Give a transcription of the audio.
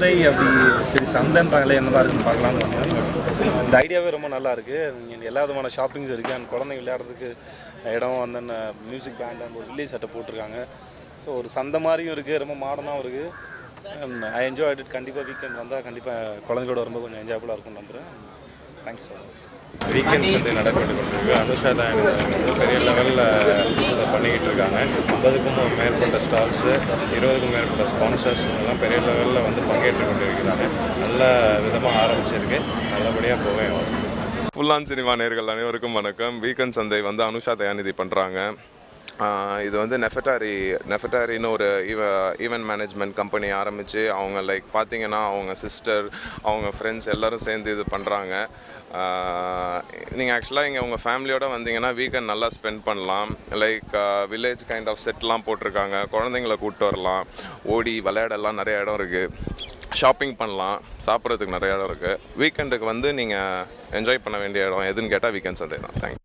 சந்தை அப்படி சரி சந்தைன்றாங்களே என்னதான் இருக்குன்னு பார்க்கலாம்னு வந்தேன் இந்த ஐடியாவே ரொம்ப நல்லா இருக்கு இங்கே எல்லா விதமான ஷாப்பிங்ஸ் இருக்குது அண்ட் குழந்தைங்க விளையாடுறதுக்கு இடம் அந்த மியூசிக் பேண்ட் அந்த ஒரு வில்லேஜ் சட்டை போட்டிருக்காங்க ஸோ ஒரு சந்தை மாதிரியும் இருக்குது ரொம்ப மாடர்னாகவும் இருக்குது ஐ என்ஜாய் இட் கண்டிப்பாக வீக்கெண்ட் வந்தால் கண்டிப்பாக குழந்தைகளோட வரும்போது கொஞ்சம் என்ஜாயபுளாக இருக்கும்னு நம்புகிறேன் தேங்க்ஸ் ஸோ மச் வீக்கெண்ட் சந்தை நடைபெற்று கொண்டிருக்கு அனுஷா தான் வந்து பெரிய லெவலில் பண்ணிக்கிட்டு இருக்காங்க ஐம்பதுக்கும் மேற்பட்ட ஸ்டால்ஸு இருபதுக்கும் மேற்பட்ட ஸ்பான்சர்ஸ் எல்லாம் பெரிய லெவலில் வந்து பங்கேற்று கொண்டிருக்கிறாங்க நல்ல விதமாக ஆரம்பிச்சிருக்கு நல்லபடியாக போவேன் ஃபுல்லான் சினிமா நேர்கள் அனைவருக்கும் வணக்கம் வீக்கெண்ட் சந்தை வந்து அனுஷா தயாநிதி பண்ணுறாங்க இது வந்து நெஃபட்டாரி நெஃபட்டாரின்னு ஒரு ஈவ ஈவெண்ட் மேனேஜ்மெண்ட் கம்பெனி ஆரம்பித்து அவங்க லைக் பார்த்தீங்கன்னா அவங்க சிஸ்டர் அவங்க ஃப்ரெண்ட்ஸ் எல்லாரும் சேர்ந்து இது பண்ணுறாங்க நீங்கள் ஆக்சுவலாக இங்கே உங்கள் ஃபேமிலியோட வந்தீங்கன்னா வீக்கெண்ட் நல்லா ஸ்பெண்ட் பண்ணலாம் லைக் வில்லேஜ் கைண்ட் ஆஃப் செட்லாம் போட்டிருக்காங்க குழந்தைங்கள கூப்பிட்டு வரலாம் ஓடி விளையாடலாம் நிறைய இடம் இருக்குது ஷாப்பிங் பண்ணலாம் சாப்பிட்றதுக்கு நிறைய இடம் இருக்குது வீக்கெண்டுக்கு வந்து நீங்கள் என்ஜாய் பண்ண வேண்டிய இடம் எதுன்னு கேட்டால் வீக்கெண்ட் சந்தை தான் தேங்க்ஸ்